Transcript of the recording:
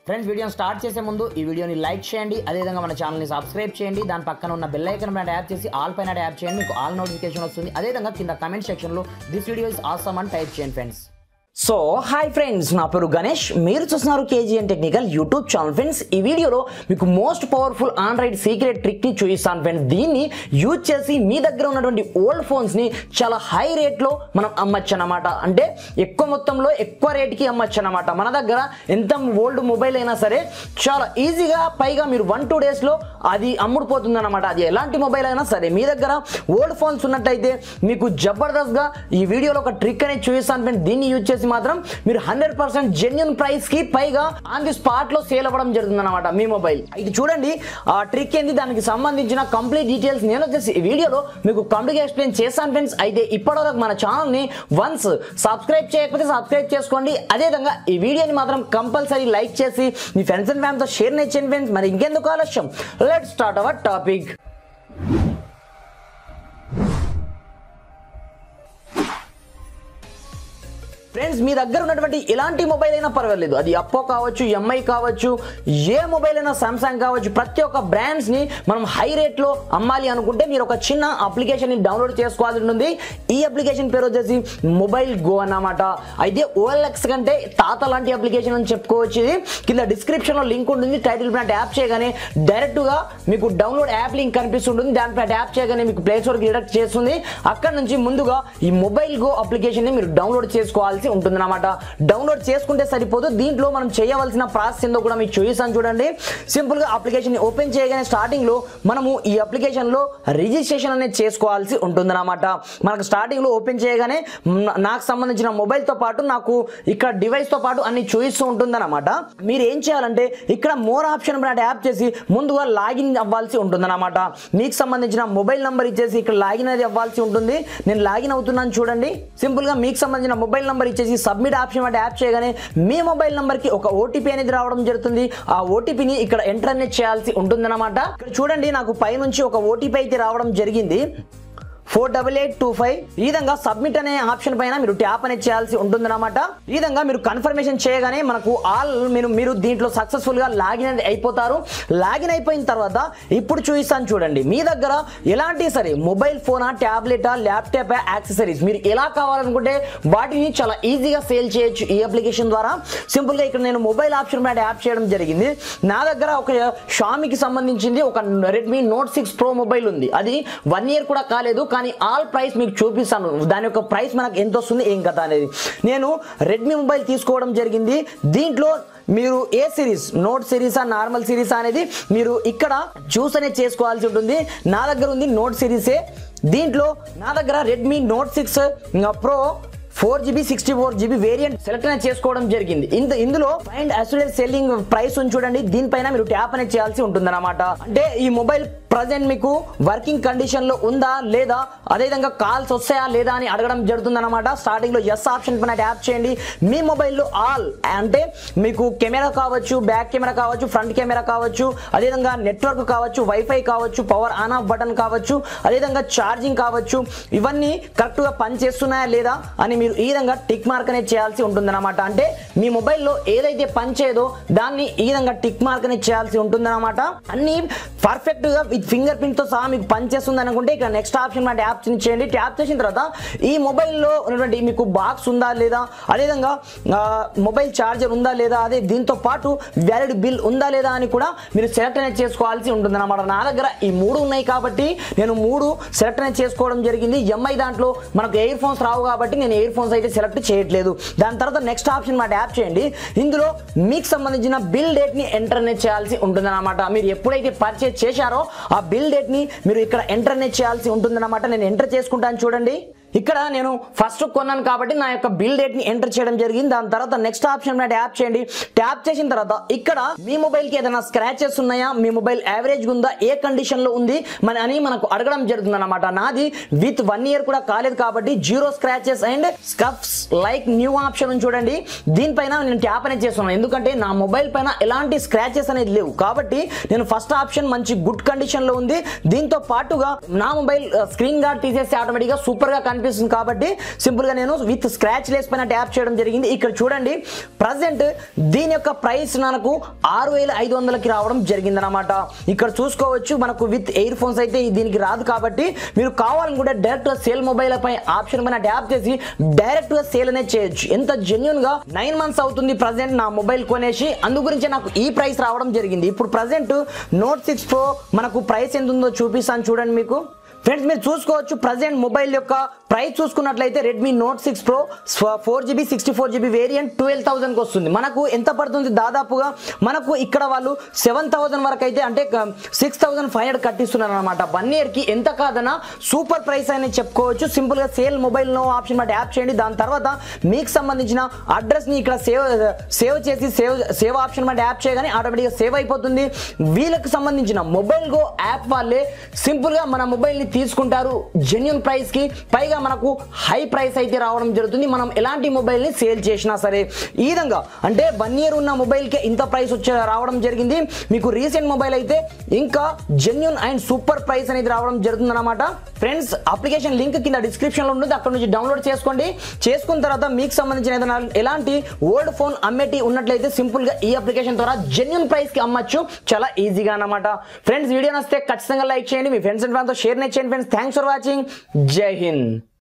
friends వీడియోని start చేసే ముందు ఈ వీడియోని లైక్ చేయండి అదేవిధంగా మన ఛానల్ని సబ్స్క్రైబ్ చేయండి దాని పక్కన ఉన్న బెల్ ఐకన్ పైన ట్యాప్ చేసి ఆల్ పైన ట్యాప్ చేయండి మీకు ఆల్ నోటిఫికేషన్ వస్తుంది అదేవిధంగా కింద కమెంట్ సెక్షన్లో దిస్ వీడియో ఇస్ ఆసమ్ అని టైప్ చేయండి ఫ్రెండ్స్ సో హాయ్ ఫ్రెండ్స్ నా పేరు గణేష్ మీరు చూస్తున్నారు KGN technical YouTube channel friends ఈ వీడియోలో మీకు మోస్ట్ పవర్ఫుల్ ఆండ్రాయిడ్ సీక్రెట్ ట్రిక్ని చూపిస్తాను ఫ్రెండ్స్ దీన్ని యూజ్ చేసి మీ దగ్గర ఉన్నటువంటి ఓల్డ్ ఫోన్స్ని చాలా హై రేట్లో మనం అమ్మచ్చు అన్నమాట అంటే ఎక్కువ మొత్తంలో ఎక్కువ రేట్కి అమ్మచ్చు అన్నమాట మన దగ్గర ఎంత ఓల్డ్ మొబైల్ అయినా సరే చాలా ఈజీగా పైగా మీరు వన్ టూ డేస్లో అది అమ్ముడుపోతుంది అనమాట అది ఎలాంటి మొబైల్ అయినా సరే మీ దగ్గర ఓల్డ్ ఫోన్స్ ఉన్నట్టయితే మీకు జబర్దస్త్గా ఈ వీడియోలో ఒక ట్రిక్ అనేది చూపిస్తాను ఫ్రెండ్స్ దీన్ని యూజ్ చేసి మాత్రం మీరు హండ్రెడ్ పర్సెంట్ జెన్యున్ ప్రైస్ కి పైగా ఆన్ ది స్పాట్ లో సేల్ అవ్వడం జరుగుతుంది అనమాట మీ మొబైల్ ఇది చూడండి ఆ ట్రిక్ ఏంది దానికి సంబంధించిన కంప్లీట్ డీటెయిల్స్ నేను వచ్చేసి ఈ వీడియోలో మీకు కంప్లీట్ ఎక్స్ప్లెయిన్ చేస్తాను ఫ్రెండ్స్ అయితే ఇప్పటివరకు మన ఛానల్ ని వన్స్ సబ్స్క్రైబ్ చేయకపోతే సబ్స్క్రైబ్ చేసుకోండి అదేవిధంగా ఈ వీడియోని మాత్రం కంపల్సరీ లైక్ చేసి మీ ఫ్రెండ్స్ అండ్ ఫ్యామిలీతో షేర్ నేర్చండి ఫ్రెండ్స్ మరి ఇంకెందుకు ఆలస్యం let start our topic friends మీ దగ్గర ఉన్నటువంటి ఎలాంటి మొబైల్ అయినా పర్వాలేదు అది అప్పో కావచ్చు ఎంఐ కావచ్చు ఏ మొబైల్ అయినా సామ్సంగ్ కావచ్చు ప్రతి ఒక్క బ్రాండ్స్ ని మనం హై రేట్ లో అమ్మాలి అనుకుంటే మీరు ఒక చిన్న అప్లికేషన్ ని డౌన్లోడ్ చేసుకోవాల్సి ఉంటుంది ఈ అప్లికేషన్ పేరు వచ్చేసి మొబైల్ గో అన్నమాట అయితే ఓఎల్ఎక్స్ కంటే తాత లాంటి అప్లికేషన్ అని చెప్పుకోవచ్చు ఇది కింద డిస్క్రిప్షన్ లో లింక్ ఉంటుంది టైటిల్ ప్లాంట్ యాప్ చేయగానే డైరెక్ట్ గా మీకు డౌన్లోడ్ యాప్ లింక్ కనిపిస్తుంటుంది దానిపై ట్యాప్ చేయగానే మీకు ప్లే స్టోర్ రిడక్ట్ చేస్తుంది అక్కడ నుంచి ముందుగా ఈ మొబైల్ గో అప్లికేషన్ ని మీరు డౌన్లోడ్ చేసుకోవాల్సి ఉంటుంది అనమాట డౌన్లోడ్ చేసుకుంటే సరిపోదు దీంట్లో మనం చేయవలసిన ప్రాసెస్ ఏందో కూడా మీకు చూపిస్తాను చూడండి సింపుల్ గా అప్లికేషన్ ఓపెన్ చేయగానే స్టార్టింగ్ లో మనము ఈ అప్లికేషన్ లో రిజిస్ట్రేషన్ అనేది చేసుకోవాల్సి ఉంటుంది అనమాట మనకు స్టార్టింగ్ లో ఓపెన్ చేయగానే న- నాకు సంబంధించిన మొబైల్ తో పాటు నాకు ఇక్కడ డివైస్ తో పాటు అన్ని చూపిస్తూ ఉంటుంది అనమాట మీరు ఏం చేయాలంటే ఇక్కడ మోర్ ఆప్షన్ పైన ట్యాప్ చేసి ముందుగా లాగిన్ అవ్వాల్సి ఉంటుంది అనమాట మీకు సంబంధించిన మొబైల్ నంబర్ ఇచ్చేసి ఇక్కడ లాగిన్ అనేది అవ్వాల్సి ఉంటుంది నేను లాగిన్ అవుతున్నాను చూడండి సింపుల్ గా మీకు సంబంధించిన మొబైల్ నంబర్ ఇచ్చేసి సబ్మిట్ ఆప్షన్ అంటే యాప్ చేయగానే మీ మొబైల్ నంబర్ కి ఒక ఓటీపీ అనేది రావడం జరుగుతుంది ఆ ఓటీపీని ఇక్కడ ఎంటర్ అనేది చేయాల్సి ఉంటుందన్నమాట ఇక్కడ చూడండి నాకు పైనుంచి ఒక ఓటీపీ అయితే రావడం జరిగింది four double eight two five ఈ విధంగా సబ్మిట్ అనే ఆప్షన్ పైన మీరు ట్యాప్ అనేది చేయాల్సి ఉంటుందన్నమాట ఈ విధంగా మీరు కన్ఫర్మేషన్ చేయగానే మనకు ఆల్ మీరు మీరు దీంట్లో సక్సెస్ఫుల్ గా లాగిన్ అనేది అయిపోతారు లాగిన్ అయిపోయిన తర్వాత ఇప్పుడు చూపిస్తాను చూడండి మీ దగ్గర ఎలాంటి సరే మొబైల్ ఫోనా ట్యాబ్లెటా ల్యాప్టాప్ యాక్సెసరీస్ మీరు ఎలా కావాలనుకుంటే వాటిని చాలా ఈజీగా సేల్ చేయొచ్చు ఈ అప్లికేషన్ ద్వారా సింపుల్ గా ఇక్కడ నేను మొబైల్ ఆప్షన్ పైన యాప్ చేయడం జరిగింది నా దగ్గర ఒక షామీకి సంబంధించింది ఒక Redmi note six pro mobile ఉంది అది వన్ ఇయర్ కూడా కాలేదు కానీ ఆల్ ప్రైస్ మీకు చూపిస్తాను దాని యొక్క ప్రైస్ మనకు ఎంత వస్తుంది ఏం కదా అనేది నేను రెడ్మీ మొబైల్ తీసుకోవడం జరిగింది దీంట్లో మీరు ఏ సిరీస్ నోట్ సిరీసా నార్మల్ సిరీసా అనేది మీరు ఇక్కడ చూస్ అనేది చేసుకోవాల్సి ఉంటుంది నా దగ్గర ఉంది నోట్ సిరీసే దీంట్లో నా దగ్గర Redmi note six pro four GB sixty four GB variant select అనేది చేసుకోవడం జరిగింది ఇంత ఇందులో ఫైండ్ అసోసియేట్ సెల్లింగ్ ప్రైస్ ఉంది చూడండి దీనిపైన మీరు ట్యాప్ అనేది చేయాల్సి ఉంటుంది అంటే ఈ మొబైల్ ప్రజెంట్ మీకు వర్కింగ్ కండిషన్ లో ఉందా లేదా అదేవిధంగా కాల్స్ వస్తాయా లేదా అని అడగడం జరుగుతుంది అనమాట స్టార్టింగ్ లో ఎస్ ఆప్షన్ పైన ట్యాప్ చేయండి మీ మొబైల్లో ఆల్ అంటే మీకు కెమెరా కావచ్చు బ్యాక్ కెమెరా కావచ్చు ఫ్రంట్ కెమెరా కావచ్చు అదేవిధంగా నెట్వర్క్ కావచ్చు వైఫై కావచ్చు పవర్ ఆన్ ఆఫ్ బటన్ కావచ్చు అదేవిధంగా ఛార్జింగ్ కావచ్చు ఇవన్నీ కరెక్ట్ గా పని చేస్తున్నాయా లేదా అని మీరు ఈ విధంగా టిక్ మార్క్ అనేది చేయాల్సి ఉంటుందన్నమాట అంటే మీ మొబైల్లో ఏదైతే పని చేయదో దాన్ని ఈ విధంగా టిక్ మార్క్ అనేది చేయాల్సి ఉంటుందన్నమాట అన్ని పర్ఫెక్ట్ గా విత్ ఫింగర్ ప్రింట్ తో సహా మీకు పని చేస్తుంది అనుకుంటే ఇక్కడ నెక్స్ట్ ఆప్షన్ మన ట్యాప్ చేయండి ట్యాప్ చేసిన తర్వాత ఈ మొబైల్లో ఉన్నటువంటి మీకు బాక్స్ ఉందా లేదా అదేవిధంగా మొబైల్ ఛార్జర్ ఉందా లేదా అదే దీంతో పాటు వ్యాలిడ్ బిల్ ఉందా లేదా అని కూడా మీరు సెలెక్ట్ అనేది చేసుకోవాల్సి ఉంటుంది అనమాట నా దగ్గర ఈ మూడు ఉన్నాయి కాబట్టి నేను మూడు సెలెక్ట్ అనేది చేసుకోవడం జరిగింది ఎంఐ దాంట్లో మనకు ఇయర్ ఫోన్స్ రావు కాబట్టి నేను ఇయర్ ఫోన్స్ అయితే సెలెక్ట్ చేయట్లేదు దాని తర్వాత నెక్స్ట్ ఆప్షన్ మా ట్యాప్ చేయండి ఇందులో మీకు సంబంధించిన బిల్ డేట్ ని ఎంటర్ అనేది చేయాల్సి ఉంటుందన్నమాట మీరు ఎప్పుడైతే పర్చేజ్ చేశారో ఆ బిల్ డేట్ ని మీరు ఇక్కడ ఎంటర్ అనేది చేయాల్సి ఉంటుందన్నమాట నేను ఎంటర్ చేసుకుంటాను చూడండి ఇక్కడ నేను ఫస్ట్ కొన్నాను కాబట్టి నా యొక్క బిల్ డేట్ ని ఎంటర్ చేయడం జరిగింది దాని తర్వాత నెక్స్ట్ ఆప్షన్ మీద ట్యాప్ చేయండి ట్యాప్ చేసిన తర్వాత ఇక్కడ మీ మొబైల్ కి ఏదైనా స్క్రాచెస్ ఉన్నాయా మీ మొబైల్ యావరేజ్ ఉందా ఏ కండిషన్ లో ఉంది మన అని మనకు అడగడం జరుగుతుంది అనమాట నాది విత్ వన్ ఇయర్ కూడా కాలేదు కాబట్టి zero scratches and scuffs like new option ఉంది చూడండి దీనిపైన నేను ట్యాప్ అనేది చేస్తున్నాను ఎందుకంటే నా మొబైల్ పైన ఎలాంటి స్క్రాచెస్ అనేది లేవు కాబట్టి నేను ఫస్ట్ ఆప్షన్ మంచి గుడ్ కండిషన్ లో ఉంది దీంతో పాటుగా నా మొబైల్ స్క్రీన్ గార్డ్ తీసేసి ఆటోమేటిక్ గా సూపర్ గా కనిపి కనిపిస్తుంది కాబట్టి సింపుల్ గా నేను విత్ స్క్రాచ్ లెస్ పైన ట్యాప్ చేయడం జరిగింది ఇక్కడ చూడండి ప్రజెంట్ దీని యొక్క ప్రైస్ మనకు ఆరు వేల ఐదు వందలకి రావడం జరిగింది అనమాట ఇక్కడ చూసుకోవచ్చు మనకు విత్ ఇయర్ ఫోన్స్ అయితే దీనికి రాదు కాబట్టి మీరు కావాలనుకుంటే డైరెక్ట్ గా సేల్ మొబైల్ పై ఆప్షన్ పైన ట్యాప్ చేసి డైరెక్ట్ గా సేల్ అనేది చేయొచ్చు ఎంత జెన్యున్ గా నైన్ మంత్స్ అవుతుంది ప్రజెంట్ నా మొబైల్ కొనేసి అందు గురించి నాకు ఈ ప్రైస్ రావడం జరిగింది ఇప్పుడు ప్రజెంట్ నోట్ సిక్స్ ప్రో మనకు ప్రైస్ ఎంత ఉందో చూపిస్తాను చూడండి మీకు ఫ్రెండ్స్ మీరు చూసుకోవచ్చు ప్రజెంట్ మొబైల్ యొక్క ప్రైస్ చూసుకున్నట్లయితే Redmi note six pro four GB sixty four GB variant twelve థౌసండ్కి వస్తుంది మనకు ఎంత పడుతుంది దాదాపుగా మనకు ఇక్కడ వాళ్ళు సెవెన్ థౌసండ్ వరకు అయితే అంటే సిక్స్ థౌసండ్ ఫైవ్ హండ్రెడ్ కట్టిస్తున్నారు అనమాట వన్ ఇయర్కి ఎంత కాదన్నా సూపర్ ప్రైస్ అని చెప్పుకోవచ్చు సింపుల్గా సేల్ మొబైల్ నో ఆప్షన్ మాట యాప్ చేయండి దాని తర్వాత మీకు సంబంధించిన అడ్రస్ని ఇక్కడ సేవ్ సేవ్ చేసి సేవ్ సేవ్ ఆప్షన్ మాట యాప్ చేయగానే ఆటోమేటిక్గా సేవ్ అయిపోతుంది వీళ్ళకి సంబంధించిన మొబైల్ గో యాప్ వాళ్ళే సింపుల్గా మన మొబైల్ని తీసుకుంటారు జెన్యున్ ప్రైస్కి పైగా మనకు హై ప్రైస్ అయితే రావడం జరుగుతుంది మనం ఎలాంటి మొబైల్ని సేల్ చేసినా సరే ఈ విధంగా అంటే వన్ ఇయర్ ఉన్న మొబైల్కే ఇంత ప్రైస్ వచ్చే రావడం జరిగింది మీకు రీసెంట్ మొబైల్ అయితే ఇంకా జెన్యున్ అండ్ సూపర్ ప్రైస్ అనేది రావడం జరుగుతుంది అనమాట ఫ్రెండ్స్ అప్లికేషన్ లింక్ కింద డిస్క్రిప్షన్ లో ఉంటుంది అక్కడ నుంచి డౌన్లోడ్ చేసుకోండి చేసుకున్న తర్వాత మీకు సంబంధించిన ఏదైనా ఎలాంటి ఓల్డ్ ఫోన్ అమ్మేటి ఉన్నట్లయితే సింపుల్ గా ఈ అప్లికేషన్ ద్వారా జెన్యున్ ప్రైస్ కి అమ్మచ్చు చాలా ఈజీగా అనమాట ఫ్రెండ్స్ వీడియో నచ్చితే ఖచ్చితంగా లైక్ చేయండి మీ ఫ్రెండ్స్ అండ్ ఫ్యాన్తో షేర్ చేయండి ఫ్రెండ్స్ థ్యాంక్స్ ఫర్ వాచింగ్ జై హింద్